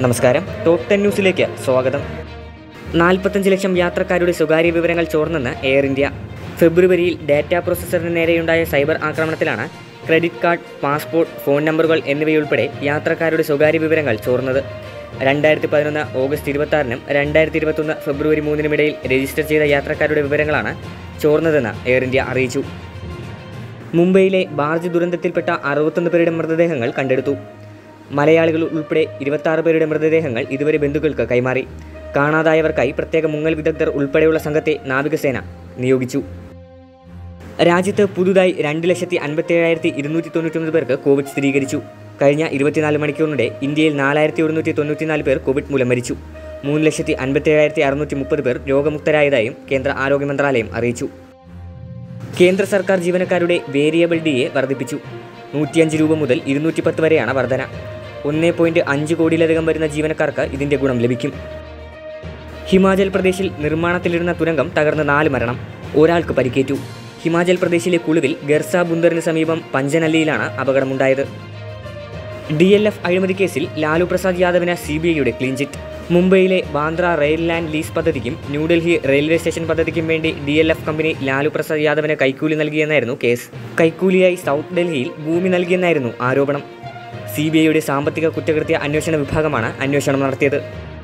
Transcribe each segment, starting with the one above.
നമസ്കാരം top ten ന്യൂസിലേക്ക് സ്വാഗതം നാൽപ്പത്തഞ്ച് ലക്ഷം യാത്രക്കാരുടെ സ്വകാര്യ വിവരങ്ങൾ ചോർന്നെന്ന് എയർ ഇന്ത്യ ഫെബ്രുവരിയിൽ ഡാറ്റ പ്രോസസ്സറിന് നേരെയുണ്ടായ സൈബർ ആക്രമണത്തിലാണ് ക്രെഡിറ്റ് കാർഡ് പാസ്പോർട്ട് ഫോൺ നമ്പറുകൾ എന്നിവയുൾപ്പെടെ യാത്രക്കാരുടെ സ്വകാര്യ വിവരങ്ങൾ ചോർന്നത് രണ്ടായിരത്തി പതിനൊന്ന് ഓഗസ്റ്റ് ഇരുപത്തി രണ്ടായിരത്തി ഇരുപത്തൊന്ന് ഫെബ്രുവരി മൂന്നിനുമിടയിൽ രജിസ്റ്റർ ചെയ്ത യാത്രക്കാരുടെ വിവരങ്ങളാണ് ചോർന്നതെന്ന് എയർ ഇന്ത്യ അറിയിച്ചു മുംബൈയിലെ ബാർജ് ദുരന്തത്തിൽപ്പെട്ട അറുപത്തൊന്ന് പേരുടെ മൃതദേഹങ്ങൾ കണ്ടെടുത്തു മലയാളികൾ ഉൾപ്പെടെ ഇരുപത്തി പേരുടെ മൃതദേഹങ്ങൾ ഇതുവരെ ബന്ധുക്കൾക്ക് കൈമാറി കാണാതായവർക്കായി പ്രത്യേക മുങ്ങൽ വിദഗ്ധർ ഉൾപ്പെടെയുള്ള സംഘത്തെ നാവികസേന നിയോഗിച്ചു രാജ്യത്ത് പുതുതായി രണ്ട് ലക്ഷത്തി അൻപത്തി ഏഴായിരത്തി ഇരുന്നൂറ്റി തൊണ്ണൂറ്റൊമ്പത് പേർക്ക് കോവിഡ് സ്ഥിരീകരിച്ചു കഴിഞ്ഞ ഇരുപത്തിനാല് മണിക്കൂറിനിടെ ഇന്ത്യയിൽ നാലായിരത്തി ഒരുന്നൂറ്റി തൊണ്ണൂറ്റിനാല് പേർ കോവിഡ് മൂലം മരിച്ചു മൂന്ന് ലക്ഷത്തി അൻപത്തി ഏഴായിരത്തി അറുന്നൂറ്റി മുപ്പത് പേർ രോഗമുക്തരായതായും കേന്ദ്ര ആരോഗ്യ മന്ത്രാലയം അറിയിച്ചു കേന്ദ്ര സർക്കാർ ജീവനക്കാരുടെ വേരിയബിൾ ഡി എ വർദ്ധിപ്പിച്ചു നൂറ്റിയഞ്ച് രൂപ മുതൽ ഇരുന്നൂറ്റി പത്ത് വരെയാണ് വർധന ഒന്നേ പോയിന്റ് അഞ്ച് കോടിയിലധികം വരുന്ന ജീവനക്കാർക്ക് ഇതിന്റെ ഗുണം ലഭിക്കും ഹിമാചൽ പ്രദേശിൽ നിർമ്മാണത്തിലിരുന്ന തുരങ്കം തകർന്ന് നാല് മരണം ഒരാൾക്ക് പരിക്കേറ്റു ഹിമാചൽ പ്രദേശിലെ കുളുവിൽ ഗർസ ബുന്ദറിന് സമീപം പഞ്ചനല്ലിയിലാണ് അപകടമുണ്ടായത് ഡി എൽ എഫ് അഴിമതി കേസിൽ ലാലു പ്രസാദ് യാദവിന് സി ബി ഐയുടെ ക്ലീൻ ചിറ്റ് മുംബൈയിലെ ബാന്ദ്ര റെയിൽ ലാൻഡ് ലീസ് പദ്ധതിക്കും ന്യൂഡൽഹി റെയിൽവേ സ്റ്റേഷൻ പദ്ധതിക്കും വേണ്ടി D L F company Lalu Prasad യാദവിന് കൈക്കൂലി നൽകിയെന്നായിരുന്നു കേസ് കൈക്കൂലിയായി സൗത്ത് ഡൽഹിയിൽ ഭൂമി നൽകിയെന്നായിരുന്നു ആരോപണം സി ബി ഐയുടെ സാമ്പത്തിക കുറ്റകൃത്യ അന്വേഷണ വിഭാഗമാണ് അന്വേഷണം നടത്തിയത്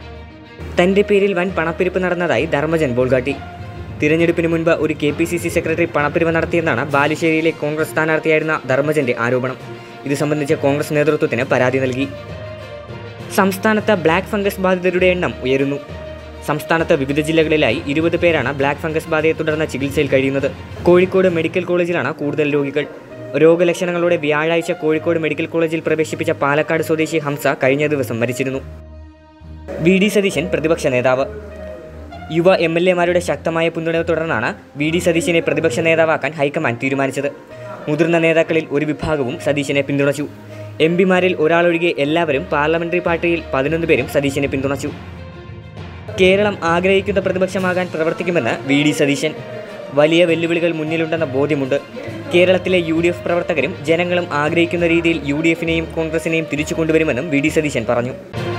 തന്റെ പേരിൽ വൻ പണപ്പെരുപ്പ് നടന്നതായി ധർമ്മജൻ ബോൾഗാട്ടി തിരഞ്ഞെടുപ്പിന് മുൻപ് ഒരു K P C C secretary പണപ്പെരുവ് നടത്തിയെന്നാണ് ബാലുശ്ശേരിയിലെ കോൺഗ്രസ് സ്ഥാനാർത്ഥിയായിരുന്ന ധർമ്മജന്റെ ആരോപണം ഇത് സംബന്ധിച്ച് കോൺഗ്രസ് നേതൃത്വത്തിന് പരാതി നൽകി സംസ്ഥാനത്ത് ബ്ലാക്ക് ഫംഗസ് ബാധിതരുടെ എണ്ണം ഉയരുന്നു സംസ്ഥാനത്ത് വിവിധ ജില്ലകളിലായി ഇരുപത് പേരാണ് ബ്ലാക്ക് ഫംഗസ് ബാധയെ തുടർന്ന് ചികിത്സയിൽ കഴിയുന്നത് കോഴിക്കോട് മെഡിക്കൽ കോളേജിലാണ് കൂടുതൽ രോഗികൾ രോഗലക്ഷണങ്ങളോടെ വ്യാഴാഴ്ച കോഴിക്കോട് മെഡിക്കൽ കോളേജിൽ പ്രവേശിപ്പിച്ച പാലക്കാട് സ്വദേശി ഹംസ കഴിഞ്ഞ ദിവസം മരിച്ചിരുന്നു വി ഡി സതീശൻ പ്രതിപക്ഷ നേതാവ് യുവ എം എൽ എമാരുടെ ശക്തമായ പിന്തുണയെ തുടർന്നാണ് വി ഡി സതീശനെ പ്രതിപക്ഷ നേതാവാക്കാൻ ഹൈക്കമാൻഡ് തീരുമാനിച്ചത് മുതിർന്ന നേതാക്കളിൽ ഒരു വിഭാഗവും സതീശനെ പിന്തുണച്ചു എം പിമാരിൽ ഒരാളൊഴികെ എല്ലാവരും പാർലമെന്ററി പാർട്ടിയിൽ പതിനൊന്ന് പേരും സതീശനെ പിന്തുണച്ചു കേരളം ആഗ്രഹിക്കുന്ന പ്രതിപക്ഷമാകാൻ പ്രവർത്തിക്കുമെന്ന് വി ഡി സതീശൻ വലിയ വെല്ലുവിളികൾ മുന്നിലുണ്ടെന്ന ബോധ്യമുണ്ട് കേരളത്തിലെ യു ഡി എഫ് പ്രവർത്തകരും ജനങ്ങളും ആഗ്രഹിക്കുന്ന രീതിയിൽ യു ഡി എഫിനെയും കോൺഗ്രസിനെയും തിരിച്ചു കൊണ്ടുവരുമെന്നും വി ഡി സതീശൻ പറഞ്ഞു